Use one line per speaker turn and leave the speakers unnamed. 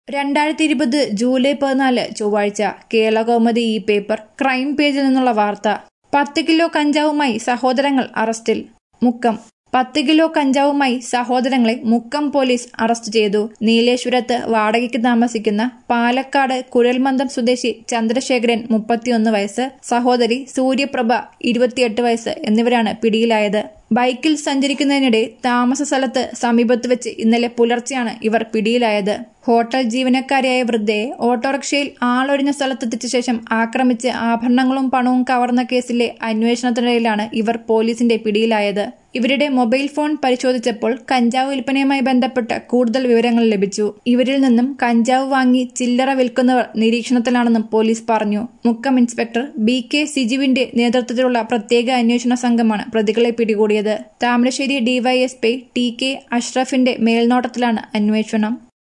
രണ്ടായിരത്തി ഇരുപത് ജൂലൈ പതിനാല് ചൊവ്വാഴ്ച കേരളകൗമുദി ഈ പേപ്പർ ക്രൈം പേജിൽ നിന്നുള്ള വാർത്ത പത്ത് കിലോ കഞ്ചാവുമായി സഹോദരങ്ങൾ അറസ്റ്റിൽ മുക്കം പത്ത് കിലോ കഞ്ചാവുമായി സഹോദരങ്ങളെ മുക്കം പോലീസ് അറസ്റ്റ് ചെയ്തു നീലേശ്വരത്ത് വാടകയ്ക്ക് താമസിക്കുന്ന പാലക്കാട് കുഴൽമന്ദം സ്വദേശി ചന്ദ്രശേഖരൻ മുപ്പത്തിയൊന്ന് വയസ്സ് സഹോദരി സൂര്യപ്രഭ ഇരുപത്തിയെട്ട് വയസ്സ് എന്നിവരാണ് പിടിയിലായത് ബൈക്കിൽ സഞ്ചരിക്കുന്നതിനിടെ താമസ സ്ഥലത്ത് സമീപത്ത് വെച്ച് ഇന്നലെ പുലർച്ചെയാണ് ഇവർ പിടിയിലായത് ഹോട്ടൽ ജീവനക്കാരിയായ വൃദ്ധയെ ഓട്ടോറിക്ഷയിൽ ആളൊഴിഞ്ഞ സ്ഥലത്തെത്തിച്ച ശേഷം ആക്രമിച്ച് ആഭരണങ്ങളും പണവും കവർന്ന കേസിലെ അന്വേഷണത്തിനിടയിലാണ് ഇവർ പോലീസിന്റെ പിടിയിലായത് ഇവരുടെ മൊബൈൽ ഫോൺ പരിശോധിച്ചപ്പോൾ കഞ്ചാവ് വിൽപ്പനയുമായി ബന്ധപ്പെട്ട കൂടുതൽ വിവരങ്ങൾ ലഭിച്ചു ഇവരിൽ നിന്നും കഞ്ചാവ് വാങ്ങി ചില്ലറ വിൽക്കുന്നവർ നിരീക്ഷണത്തിലാണെന്നും പോലീസ് പറഞ്ഞു മുക്കം ഇൻസ്പെക്ടർ ബി കെ സിജുവിന്റെ നേതൃത്വത്തിലുള്ള പ്രത്യേക അന്വേഷണ സംഘമാണ് പ്രതികളെ പിടികൂടിയത് താമരശ്ശേരി ഡിവൈഎസ്പി ടി കെ അഷ്റഫിന്റെ മേൽനോട്ടത്തിലാണ് അന്വേഷണം